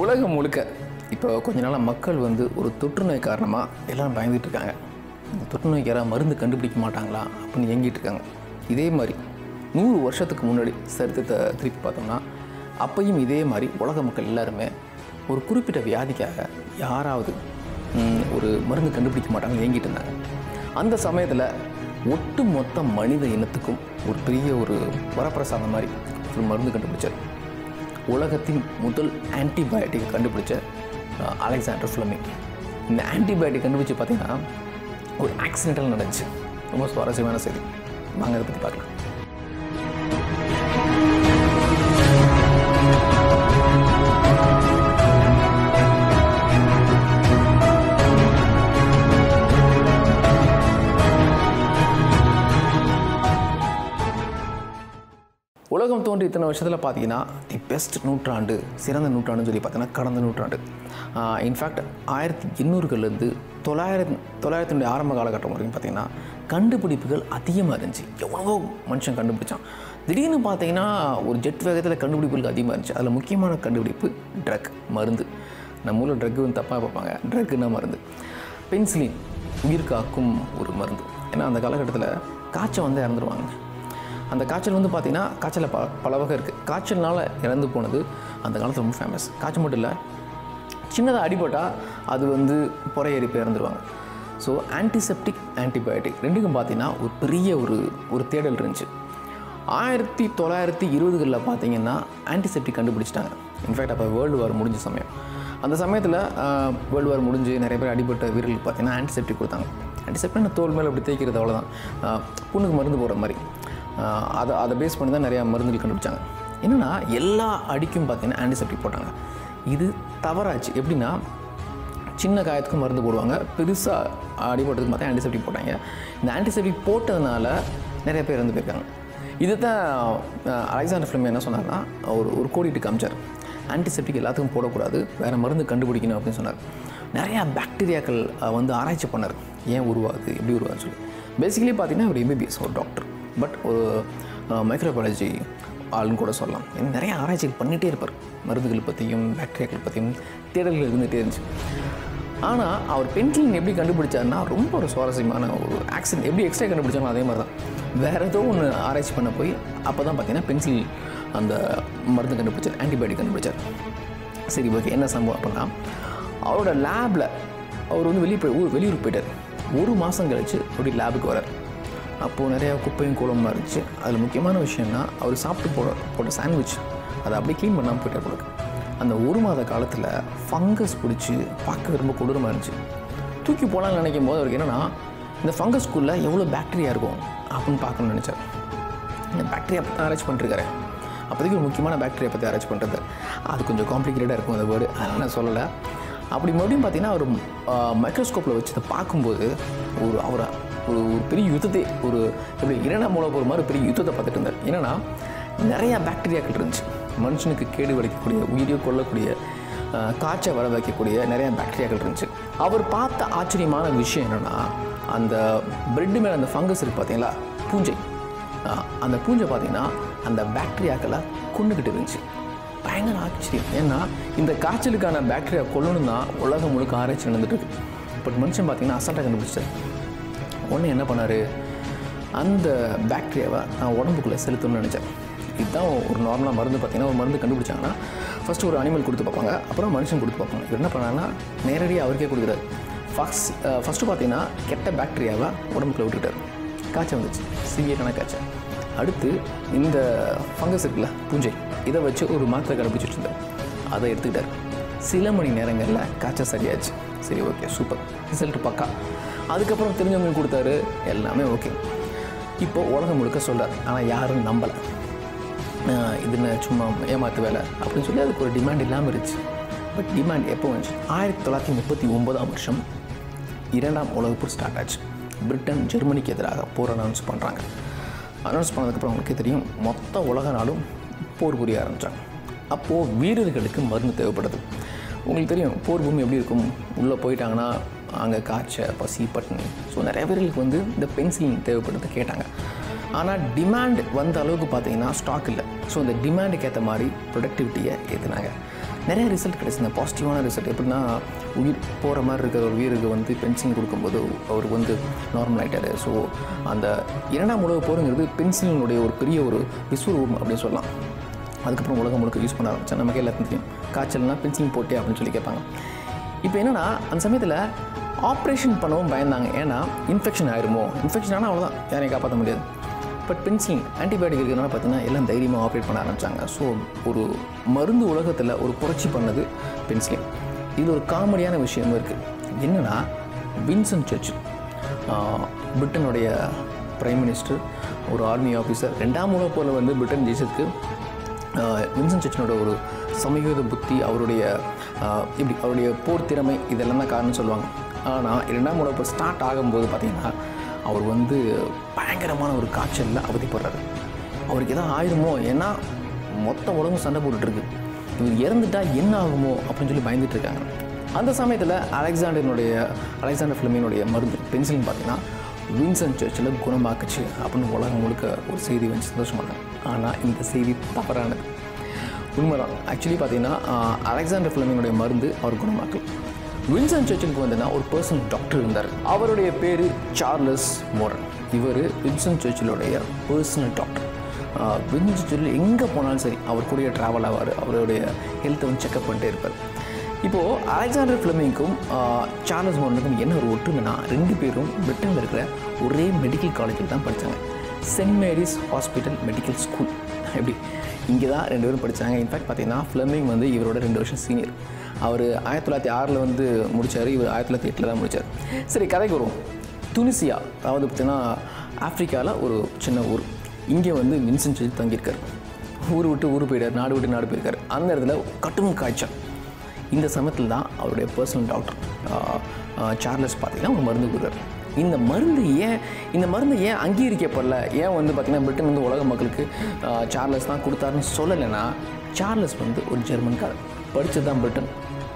உலகம் முழுக்க இப்போ கொஞ்ச நாளாக மக்கள் வந்து ஒரு தொற்று நோய் காரணமாக எல்லாரும் பயந்துட்டு இருக்காங்க இந்த தொற்று நோய்க்கு யாராவது மருந்து கண்டுபிடிக்க மாட்டாங்களா அப்படின்னு இயங்கிட்டு இருக்காங்க இதே மாதிரி நூறு வருஷத்துக்கு முன்னாடி சரித்திரத்தை திருப்பி பார்த்தோம்னா அப்பையும் இதே மாதிரி உலக மக்கள் எல்லாருமே ஒரு குறிப்பிட்ட வியாதிக்காக யாராவது ம், ஒரு மருந்து கண்டுபிடிக்க மாட்டாங்க ஏங்கிட்டு இருந்தாங்க அந்த சமயத்தில் ஒட்டு மொத்த மனித இனத்துக்கும் ஒரு பெரிய ஒரு வரப்பிரசாதம் மாதிரி ஒரு மருந்து கண்டுபிடிச்சார் உலகத்தின் முதல் ஆன்டிபயோட்டிக் கண்டுபிடிச்ச அஹ், அலெக்சாண்டர் ஃப்ளமிங் இந்த ஆன்டிபயோட்டிக் கண்டுபிடிச்சு பார்த்தீங்கன்னா ஒரு ஆக்சிடென்டல் நடந்துச்சு ரொம்ப சுவாரஸ்யமான செய்தி வாங்க அதை பற்றி பார்க்கலாம் உலகம் தோன்றி இத்தனை வருஷத்தில் பார்த்தீங்கன்னா தி பெஸ்ட் நூற்றாண்டு சிறந்த நூற்றாண்டுன்னு சொல்லி பார்த்தீங்கன்னா கடந்த நூற்றாண்டு இன்ஃபேக்ட் ஆயிரத்தி எண்ணூறுகள்லேருந்து தொள்ளாயிரத்தி தொள்ளாயிரத்தினுடைய ஆரம்ப காலகட்டம் வரைக்கும் பார்த்தீங்கன்னா கண்டுபிடிப்புகள் அதிகமாக இருந்துச்சு எவ்வளவோ மனுஷன் கண்டுபிடிச்சான் திடீர்னு பார்த்தீங்கன்னா ஒரு ஜெட் வேகத்தில் கண்டுபிடிப்புகள் அதிகமாக இருந்துச்சு அதில் முக்கியமான கண்டுபிடிப்பு ட்ரக் மருந்து நம்ம ஊரில் ட்ரக்கு வந்து தப்பாக பார்ப்பாங்க ட்ரக்குன்னா மருந்து பென்சிலின் உயிர் காக்கும் ஒரு மருந்து ஏன்னா அந்த காலகட்டத்தில் காய்ச்சல் வந்து இறந்துருவாங்க அந்த காய்ச்சல் வந்து பார்த்தீங்கன்னா காய்ச்சலில் ப பல வகை இருக்குது காய்ச்சல்னால இறந்து போனது அந்த காலத்தில் ரொம்ப ஃபேமஸ் காய்ச்சல் மட்டும் இல்லை சின்னதாக அடிபட்டால் அது வந்து புறையேறி போய் இறந்துருவாங்க ஸோ ஆன்டிசெப்டிக் ஆன்டிபயோட்டிக் ரெண்டுக்கும் பார்த்தீங்கன்னா ஒரு பெரிய ஒரு ஒரு தேடல் இருந்துச்சு ஆயிரத்தி தொள்ளாயிரத்தி இருபதுகளில் பார்த்தீங்கன்னா ஆன்டிசெப்டிக் கண்டுபிடிச்சிட்டாங்க இன்ஃபேக்ட் அப்போ வேர்ல்டு வார் முடிஞ்ச சமயம் அந்த சமயத்தில் வேர்ல்டு வார் முடிஞ்சு நிறைய பேர் அடிபட்ட வீரர்களுக்கு பார்த்தீங்கன்னா ஆன்டிசெப்டிக் கொடுத்தாங்க ஆன்டிசெப்டிக் தோல் மேலே அப்படி தேய்க்கிறது அவ்வளோதான் ஆஹ் புண்ணுக்கு மருந்து போடுற மாதிரி ஆஹ் அதை அதை பேஸ் பண்ணி தான் நிறையா மருந்துகள் கண்டுபிடிச்சாங்க என்னென்னா எல்லா அடிக்கும் பார்த்தீங்கன்னா ஆன்டிசெப்டிக் போட்டாங்க இது தவறாச்சு எப்படின்னா சின்ன காயத்துக்கு மருந்து போடுவாங்க பெருசாக அடிபட்டதுக்கு பார்த்தா ஆன்டிசெப்டிக் போட்டாங்க இந்த ஆன்டிசெப்டிக் போட்டதுனால நிறைய பேர் இறந்து போயிருக்காங்க இது தான் அலெக்சாண்டர் ஃபிலிம் என்ன சொன்னார்னா ஒரு ஒரு கோடிட்டு காமிச்சார் ஆன்டிசெப்டிக் எல்லாத்துக்கும் போடக்கூடாது வேறு மருந்து கண்டுபிடிக்கணும் அப்படின்னு சொன்னார் நிறையா பாக்டீரியாக்கள் அஹ், வந்து ஆராய்ச்சி பண்ணார் ஏன் உருவாகுது எப்படி உருவாகுதுன்னு சொல்லி பேசிக்கலி பார்த்தீங்கன்னா ஒரு எம்பிபிஎஸ் ஒரு டாக்டர் பட் ஒரு மைக்ரோபாலஜி ஆளுன்னு கூட சொல்லலாம் ஏன்னா நிறைய ஆராய்ச்சிகள் பண்ணிகிட்டே இருப்பார் மருந்துகள் பற்றியும் பாக்டீரியாக்கள் பற்றியும் தேடல்கள் இருந்துகிட்டே இருந்துச்சு ஆனால் அவர் பென்சிலின் எப்படி கண்டுபிடிச்சாருன்னா ரொம்ப ஒரு சுவாரஸ்யமான ஒரு ஆக்சிடென்ட் எப்படி எக்ஸ்ட்ரா கண்டுபிடிச்சாலும் அதே மாதிரி தான் வேறு ஏதோ ஒன்று ஆராய்ச்சி பண்ண போய் அப்போ தான் பார்த்தீங்கன்னா பென்சில் அந்த மருந்து கண்டுபிடிச்சார் ஆன்டிபயோட்டிக் கண்டுபிடிச்சார் சரி ஓகே என்ன சம்பவம் அப்படின்னா அவரோட லேபில் அவர் வந்து வெளியே போய் ஊர் வெளியூர் போயிட்டார் ஒரு மாதம் கழிச்சு அப்படி லேபுக்கு வரார் அப்போது நிறையா குப்பையும் கூலமாக இருந்துச்சு அதில் முக்கியமான விஷயம்னா அவர் சாப்பிட்டு போட போட்ட சாண்ட்விச் அதை அப்படியே க்ளீன் பண்ணாமல் போயிட்டார் போல அந்த ஒரு மாத காலத்தில் ஃபங்கஸ் பிடிச்சி பார்க்க ரொம்ப கொடூரமாக இருந்துச்சு தூக்கி போகலான்னு நினைக்கும் போது அவருக்கு என்னென்னா இந்த ஃபங்கஸ்குள்ளே எவ்வளோ பாக்டீரியா இருக்கும் அப்படின்னு பார்க்கணும்னு நினச்சார் இந்த பாக்டீரியா பற்றி ஆராய்ச்சி பண்ணிருக்காரு அப்போதைக்கு ஒரு முக்கியமான பாக்டீரியா பற்றி ஆராய்ச்சி பண்ணுறது அது கொஞ்சம் காம்ப்ளிகேட்டடாக இருக்கும் அந்த வேர்டு அதனால் நான் சொல்லலை அப்படி மறுபடியும் பார்த்தீங்கன்னா அவர் மைக்ரோஸ்கோப்பில் வச்சு அதை பார்க்கும்போது ஒரு அவரை ஒரு ஒரு பெரிய யுத்தத்தை ஒரு எப்படி இரண்டாம் மூலம் ஒரு மாதிரி பெரிய யுத்தத்தை பார்த்துட்டு இருந்தார் என்னென்னா நிறையா பாக்டீரியாக்கள் இருந்துச்சு மனுஷனுக்கு கேடு விளைக்கக்கூடிய உயிரை கொல்லக்கூடிய அஹ், காய்ச்சல் வர வைக்கக்கூடிய நிறைய பாக்டீரியாக்கள் இருந்துச்சு அவர் பார்த்த ஆச்சரியமான விஷயம் என்னென்னா அந்த பிரெட்டு மேலே அந்த ஃபங்கஸ் இருக்குது பார்த்தீங்களா பூஞ்சை அஹ், அந்த பூஞ்சை பார்த்தீங்கன்னா அந்த பாக்டீரியாக்களை கொண்டுக்கிட்டு இருந்துச்சு பயங்கர ஆச்சரியம் ஏன்னா இந்த காய்ச்சலுக்கான பாக்டீரியா கொல்லணும் தான் உலகம் முழுக்க ஆராய்ச்சி நடந்துட்டு இருக்கு பட் மனுஷன் பார்த்தீங்கன்னா அசால்ட்டாக கண்டுபிடிச்சார் ஒன்று என்ன பண்ணார் அந்த பாக்டீரியாவை நான் உடம்புக்குள்ளே செலுத்தணும்னு நினச்சேன் இதுதான் ஒரு நார்மலாக மருந்து பார்த்தீங்கன்னா ஒரு மருந்து கண்டுபிடிச்சாங்கன்னா ஃபஸ்ட்டு ஒரு அனிமல் கொடுத்து பார்ப்பாங்க அப்புறம் மனுஷன் கொடுத்து பார்ப்பாங்க இவர் என்ன பண்ணாருன்னா நேரடியாக அவருக்கே கொடுக்குறாரு ஃபஸ்ட் ஃபஸ்ட்டு பார்த்தீங்கன்னா கெட்ட பாக்டீரியாவை உடம்புக்குள்ள விட்டுட்டார் காய்ச்சல் வந்துச்சு சிவியரான காய்ச்சல் அடுத்து இந்த ஃபங்கஸ் இருக்குல்ல பூஞ்சை இதை வச்சு ஒரு மாத்திரை கண்டுபிடிச்சிட்டு இருந்தார் அதை எடுத்துக்கிட்டார் சில மணி நேரங்களில் காய்ச்சல் சரியாச்சு சரி ஓகே சூப்பர் ரிசல்ட் பக்கா அதுக்கப்புறம் தெரிஞ்சவங்க கொடுத்தாரு எல்லாமே ஓகே இப்போ உலகம் முழுக்க சொல்கிறார் ஆனால் யாரும் நம்பலை ஆஹ் இது என்ன சும்மா ஏமாத்து வேலை அப்படின்னு சொல்லி அதுக்கு ஒரு டிமாண்ட் இல்லாமல் இருந்துச்சு பட் டிமாண்ட் எப்போ வந்துச்சு ஆயிரத்தி தொள்ளாயிரத்தி முப்பத்தி ஒன்பதாம் வருஷம் இரண்டாம் உலகப் போர் ஸ்டார்ட் ஆச்சு பிரிட்டன் ஜெர்மனிக்கு எதிராக போர் அனௌன்ஸ் பண்ணுறாங்க அனௌன்ஸ் பண்ணதுக்கப்புறம் உங்களுக்கே தெரியும் மொத்த உலக நாடும் போர் புரிய ஆரம்பித்தாங்க அப்போது வீரர்களுக்கு மருந்து தேவைப்படுது உங்களுக்கு தெரியும் போர் பூமி எப்படி இருக்கும் உள்ளே போயிட்டாங்கன்னா அங்கே காய்ச்சல் பசி பட்டினி ஸோ நிறைய பேர்களுக்கு வந்து இந்த பென்சிலின் தேவைப்படுது கேட்டாங்க ஆனால் டிமாண்ட் வந்த அளவுக்கு பார்த்தீங்கன்னா ஸ்டாக் இல்லை ஸோ இந்த டிமாண்டுக்கு ஏற்ற மாதிரி ப்ரொடக்டிவிட்டியை ஏற்றுனாங்க நிறைய ரிசல்ட் கிடைச்சுங்க பாசிட்டிவான ரிசல்ட் எப்படின்னா உயிர் போகிற மாதிரி இருக்கிற ஒரு உயிருக்கு வந்து பென்சில் கொடுக்கும்போது அவருக்கு வந்து நார்மல் ஆகிட்டாரு ஸோ அந்த இரண்டாம் உலக போருங்கிறது பென்சிலினுடைய ஒரு பெரிய ஒரு விஸ்வரூபம் அப்படின்னு சொல்லலாம் அதுக்கப்புறம் உலகம் முழுக்க யூஸ் பண்ண ஆரம்பித்தேன் நமக்கு எல்லாத்தையும் தெரியும் காய்ச்சல்னா பென்சிலிங் போட்டே அப்படின்னு சொல்லி கேட்பாங்க இப்போ என்னென்னா அந்த சமயத்தில் ஆப்ரேஷன் பண்ணவும் பயந்தாங்க ஏன்னா இன்ஃபெக்ஷன் ஆயிருமோ இன்ஃபெக்ஷன் ஆனால் அவ்வளோதான் யாரையும் காப்பாற்ற முடியாது பட் பென்சிலின் ஆன்டிபயோட்டிக் இருக்கிறனால பார்த்தீங்கன்னா எல்லாம் தைரியமாக ஆப்ரேட் பண்ண ஆரம்பித்தாங்க ஸோ ஒரு மருந்து உலகத்தில் ஒரு புரட்சி பண்ணது பென்சிலின் இதில் ஒரு காமெடியான விஷயமும் இருக்குது என்னென்னா வின்சன் சர்ச் பிரிட்டனுடைய பிரைம் மினிஸ்டர் ஒரு ஆர்மி ஆஃபீஸர் ரெண்டாம் உலக போல வந்து பிரிட்டன் தேசத்துக்கு ஆஹ் வின்சன் சர்ச்சினோட ஒரு சமயோத புத்தி அவருடைய ஆஹ் இப்படி அவருடைய போர் திறமை இதெல்லாம் தான் காரணம் சொல்லுவாங்க ஆனால் இரண்டாம் உலக போர் ஸ்டார்ட் ஆகும்போது பார்த்தீங்கன்னா அவர் வந்து பயங்கரமான ஒரு காய்ச்சலில் அவதிப்படுறாரு அவருக்கு எதாவது ஆயிருமோ ஏன்னா மொத்த உலகம் சண்டை போட்டுட்ருக்கு இவர் இறந்துட்டா என்ன ஆகுமோ அப்படின்னு சொல்லி பயந்துட்டு இருக்காங்க அந்த சமயத்தில் அலெக்சாண்டரினுடைய அலெக்சாண்டர் ஃபிலிமினுடைய மருந்து பென்சிலின் பார்த்தீங்கன்னா வின்சன் சர்ச்சில் குணமாக்குச்சு அப்படின்னு உலகம் முழுக்க ஒரு செய்தி வந்து சந்தோஷமானாங்க ஆனால் இந்த செய்தி தவறானது உண்மைதான் ஆக்சுவலி பார்த்தீங்கன்னா ஆஹ், அலெக்சாண்டர் ஃபிலமினுடைய மருந்து அவர் குணமாக்கல் வின்சன் சர்ச்சிலுக்கு வந்துன்னா ஒரு பர்சனல் டாக்டர் இருந்தார் அவருடைய பேர் சார்லஸ் மோரன் இவர் வின்சன் சர்ச்சிலுடைய பர்சனல் டாக்டர் வின்சன் சர்ச்சில் எங்கே போனாலும் சரி அவர் கூடயே ட்ராவல் ஆவார் அவருடைய ஹெல்த்தை வந்து செக்அப் பண்ணிட்டே இருப்பார் இப்போது அலெக்சாண்டர் ஃபிளமிங்க்கும் சார்லஸ் மோரனுக்கும் என்ன ஒரு ஒற்றுமைனா ரெண்டு பேரும் பிரிட்டனில் இருக்கிற ஒரே மெடிக்கல் காலேஜில் தான் படித்தாங்க Saint Mary's hospital medical school எப்படி இங்கே தான் ரெண்டு பேரும் படித்தாங்க இன்ஃபேக்ட் பார்த்தீங்கன்னா ஃபிளமிங் வந்து இவரோட ரெண்டு வருஷம் சீனியர் அவர் ஆயிரத்தி தொள்ளாயிரத்தி ஆறில் வந்து முடித்தார் இவர் ஆயிரத்தி தொள்ளாயிரத்தி எட்டில் தான் முடித்தார் சரி கதைக்கு வருவோம் துனிசியா அதாவது பார்த்தீங்கன்னா ஆப்பிரிக்காவில் ஒரு சின்ன ஊர் இங்கே வந்து வின்சென்ட் சர்ச்சில் தங்கியிருக்காரு ஊர் விட்டு ஊர் போயிட்டார் நாடு விட்டு நாடு போயிருக்காரு அந்த இடத்துல கட்டும் காய்ச்சல் இந்த சமயத்தில் தான் அவருடைய பர்சனல் டாக்டர் சார்லஸ் பார்த்தீங்கன்னா ஒரு மருந்து கொடுக்குறாரு இந்த மருந்து ஏன் இந்த மருந்து ஏன் அங்கீகரிக்கப்படல ஏன் வந்து பார்த்தீங்கன்னா பிரிட்டன் வந்து உலக மக்களுக்கு ஆஹ், சார்லஸ் தான் கொடுத்தாருன்னு சொல்லலைன்னா சார்லஸ் வந்து ஒரு ஜெர்மன்காரர் படித்தது தான் பிரிட்டன்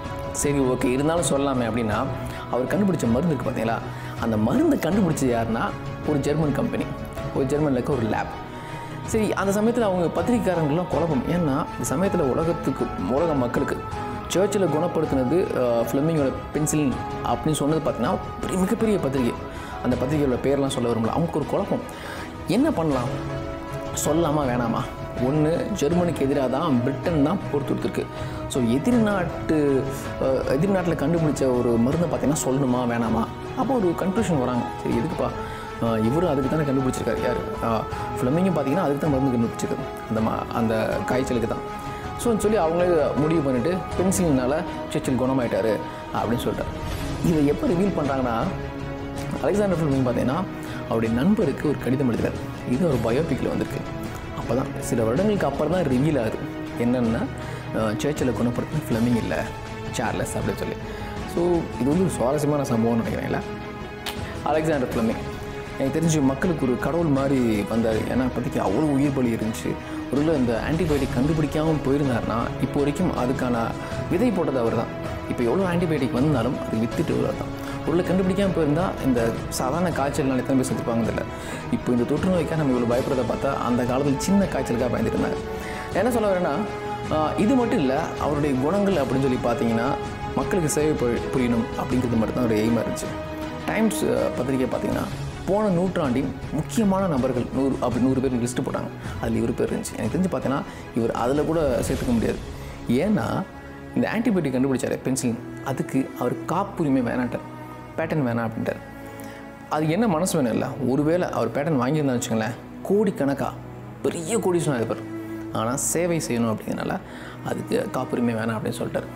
சரி ஓகே இருந்தாலும் சொல்லலாமே அப்படின்னா அவர் கண்டுபிடிச்ச மருந்து இருக்குது பார்த்தீங்களா அந்த மருந்தை கண்டுபிடிச்சது யாருன்னா ஒரு ஜெர்மன் கம்பெனி ஒரு ஜெர்மனில் இருக்க ஒரு லேப் சரி அந்த சமயத்தில் அவங்க பத்திரிக்கைக்காரங்களாம் குழப்பம் ஏன்னா இந்த சமயத்தில் உலகத்துக்கு உலக மக்களுக்கு சர்ச்சில் குணப்படுத்தினது ஃப்ளமிங்கோட பென்சிலின் அப்படின்னு சொன்னது பார்த்தீங்கன்னா பெரிய மிகப்பெரிய பத்திரிகை அந்த பத்திரிகையோட பேர்லாம் சொல்ல விரும்பல அவங்களுக்கு ஒரு குழப்பம் என்ன பண்ணலாம் சொல்லலாமா வேணாமா ஒன்று ஜெர்மனிக்கு எதிராக தான் பிரிட்டன் தான் போர் தொடுத்துருக்கு ஸோ எதிரி நாட்டு அஹ், எதிரி நாட்டில் கண்டுபிடிச்ச ஒரு மருந்தை பார்த்தீங்கன்னா சொல்லணுமா வேணாமா அப்போ ஒரு கன்க்ளூஷன் வராங்க சரி எதுக்குப்பா அஹ், இவரும் அதுக்கு தானே கண்டுபிடிச்சிருக்காரு யார் ஃப்ளமிங்கும் பார்த்தீங்கன்னா அதுக்கு தான் மருந்து கண்டுபிடிச்சிருக்கு அந்த மா அந்த காய்ச்சலுக்கு தான் ஸோ சொல்லி அவங்களே முடிவு பண்ணிவிட்டு பென்சிலினால் சர்ச்சில் குணமாயிட்டாரு அப்படின்னு சொல்லிட்டாரு இதை எப்போ ரிவீல் பண்ணுறாங்கன்னா அலெக்சாண்டர் ஃபிலிமிங் பார்த்தீங்கன்னா அவருடைய நண்பருக்கு ஒரு கடிதம் எழுதுறாரு இது ஒரு பயோபிக்கில் வந்திருக்கு அப்போ தான் சில வருடங்களுக்கு அப்புறம் தான் ரிவீல் ஆகுது என்னென்னா சர்ச்சில் குணப்படுத்தின ஃபிலமிங் இல்லை சார்லஸ் அப்படின்னு சொல்லி ஸோ இது வந்து ஒரு சுவாரஸ்யமான சம்பவம்னு நினைக்கிறேன் இல்லை அலெக்சாண்டர் ஃபிலமிங் எனக்கு தெரிஞ்சு மக்களுக்கு ஒரு கடவுள் மாதிரி வந்தார் ஏன்னா அப்போதைக்கு அவ்வளோ உயிர் பலி இருந்துச்சு ஒருவேளை இந்த ஆன்டிபயோட்டிக் கண்டுபிடிக்காமல் போயிருந்தாருன்னா இப்போ வரைக்கும் அதுக்கான விதை போட்டது அவர் தான் இப்போ எவ்வளோ ஆன்டிபயோட்டிக் வந்தாலும் அது வித்துட்டு அவர் தான் ஒருவேளை கண்டுபிடிக்காமல் போயிருந்தால் இந்த சாதாரண காய்ச்சல்னால எத்தனை பேர் செத்துப்பாங்க இல்லை இப்போ இந்த தொற்று நோய்க்காக நம்ம இவ்வளோ பயப்படுறத பார்த்தா அந்த காலத்தில் சின்ன காய்ச்சலுக்காக பயந்துட்டு இருந்தாங்க என்ன சொல்ல வரேன்னா ஆஹ், இது மட்டும் இல்லை அவருடைய குணங்கள் அப்படின்னு சொல்லி பார்த்தீங்கன்னா மக்களுக்கு சேவை புரி- புரியணும் அப்படிங்கிறது மட்டும் தான் ஒரு எய்மாக இருந்துச்சு டைம்ஸ் அஹ், பத்திரிகை பார்த்தீங்கன்னா போன நூற்றாண்டின் முக்கியமான நபர்கள் நூறு அப்படி நூறு பேர் லிஸ்ட்டு போட்டாங்க அதில் இவர் பேர் இருந்துச்சு எனக்கு தெரிஞ்சு பார்த்தீங்கன்னா இவர் அதில் கூட சேர்த்துக்க முடியாது ஏன்னா இந்த ஆன்டிபயோட்டிக் கண்டுபிடிச்சாரு பென்சிலின் அதுக்கு அவர் காப்புரிமை வேணாட்டார் பேட்டன் வேணாம் அப்படின்ட்டார் அது என்ன மனசு வேணும் இல்லை ஒருவேளை அவர் பேட்டன் வாங்கியிருந்தான்னு வச்சுங்களேன் கோடிக்கணக்கா பெரிய கோடீஸ்வரன் இருப்பார் ஆனால் சேவை செய்யணும் அப்படிங்கிறனால அதுக்கு காப்புரிமை வேணாம் அப்படின்னு சொல்லிட்டார்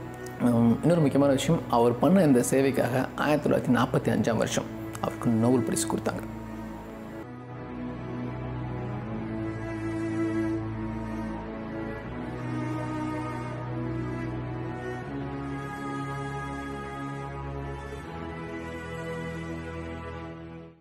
உம், இன்னொரு முக்கியமான விஷயம் அவர் பண்ண இந்த சேவைக்காக ஆயிரத்தி தொள்ளாயிரத்தி நாற்பத்தி அஞ்சாம் வருஷம் அவருக்கு நோபல் பரிசு கொடுத்தாங்க